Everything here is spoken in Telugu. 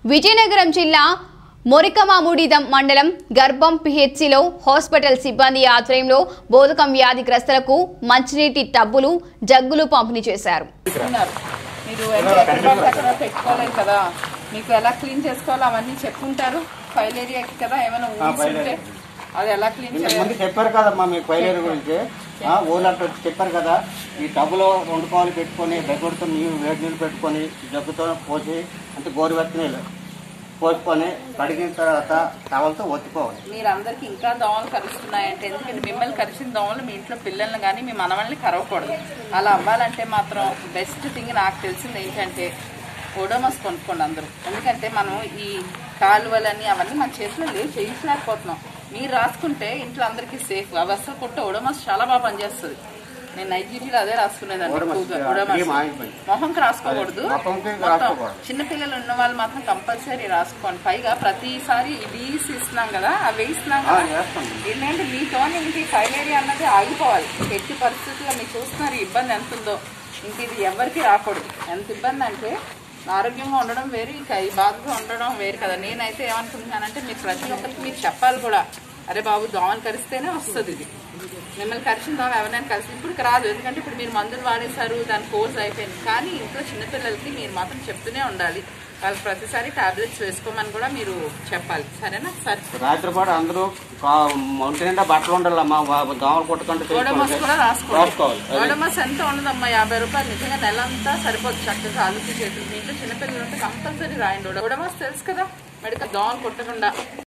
విజయనగరం జిల్లా మొరికమాముడిదం మండలం గర్భం పిహెచ్సిలో హాస్పిటల్ సిబ్బంది ఆధ్వర్యంలో బోధకం వ్యాధిగ్రస్తులకు మంచినీటి టబ్బులు జగ్గులు పంపిణీ చేశారు ఉన్నారు మీరు ఎక్కడ ఎక్కడ పడితే అక్కడ పెట్టుకోలేదు కదా మీకు ఎలా క్లీన్ చేసుకోవాలో అవన్నీ చెప్పుంటారు ఫైల్ ఏరియాకి కదా ఏమైనా ఊరిసి ఉంటే అది ఎలా క్లీన్ ఇంతకు చేయాలి ముందు చెప్పారు కదమ్మా మీ పైలేరు గురించి ఆ, ఊళ్ళంతా వచ్చి చెప్పారు కదా ఈ టబ్బులో రెండు పాలు పెట్టుకొని దగ్గరతో నీళ్ళు వేడి నీళ్ళు పెట్టుకొని జగ్గుతో పోసి అంటే గోరువెచ్చ నీళ్ళు పోసుకొని కడిగిన తర్వాత టవల్తో ఒత్తుకోవాలి మీరందరికి ఇంకా దోమలు కరుస్తున్నాయంటే ఎందుకంటే మిమ్మల్ని కరిచిన దోమలు మీ ఇంట్లో పిల్లల్ని కానీ మీ మనవల్ని కరవకూడదు అలా అవ్వాలంటే మాత్రం బెస్ట్ థింగ్ నాకు తెలిసింది ఏంటంటే ఓడోమస్ కొనుక్కోండి అందరూ ఎందుకంటే మనం ఈ కాలువలని అవన్నీ మన చేతిలో లేవు చేయించలేకపోతున్నాం మీరు రాసుకుంటే ఇంట్లో అందరికీ సేఫ్ అవి అసలు కొట్టే ఓడోమస్ చాలా బాగా పనిచేస్తుంది నేను నైట్ డ్యూటీలో అదే రాసుకునేదాన్ని ఓడోమస్, ఎక్కువగా ఆ, ఓడోమస్ క్రీమ్ ఆయింట్మెంట్. మొహంకి రాసుకోకూడదు మొహంకి మొత్తం రాసుకోకూడదు. చిన్న పిల్లలు ఉన్న వాళ్ళు మాత్రం కంపల్సరీ రాసుకోండి పైగా ప్రతిసారి వీసి ఇస్తున్నాం కదా ఆ వేయిస్తున్నాం ఆ, కదా చేస్తాం ఏంటంటే మీతో ఇంక ఫైలేరియా అన్నది ఆగిపోవాలి ఎట్టి పరిస్థితుల్లో మీరు చూస్తున్నారు ఈ ఇబ్బంది ఎంత ఉందో ఇంక ఇది ఎవరికి రాకూడదు ఎంత ఇబ్బంది అంటే ఆరోగ్యంగా ఉండడం వేరు ఇంకా ఈ బాధగా ఉండడం వేరు కదా నేనైతే ఏమనుకుంటున్నానంటే మీరు ప్రతి ఒక్కరికి మీరు చెప్పాలి కూడా అరే బాబు దోమలు కరిస్తేనే వస్తుంది ఇది మిమ్మల్ని కరిచిన దోమ ఎవరైనా కలిసి ఇప్పుడు రాదు ఎందుకంటే ఇప్పుడు మీరు మందులు వాడేశారు దాని కోర్స్ అయిపోయింది కానీ ఇంట్లో చిన్నపిల్లలకి మీరు మాత్రం చెప్తూనే ఉండాలి వాళ్ళకి ప్రతిసారి టాబ్లెట్స్ వేసుకోమని కూడా మీరు చెప్పాలి సరేనా సరే రాత్రిపాటు అందరూ కా- ఒంటి నిండా బట్టలు ఉండాలమ్మా వా- దోమలు కొట్టుకుంటూ ఓడమస్ కూడా రాసుకోండి రాసుకోవాలి అది. ఓడమస్ ఎంత ఉండదమ్మా యాభై రూపాయలు నిజంగా నెల అంతా సరిపోదు చక్కగా కాలుకి చేతులు మీ ఇంట్లో చిన్నపిల్లలు ఉంటే కంపల్సరీ రాయండి ఓడమస్ తెలుసు కదా మెడికల్ దోమలు కొట్టకుండా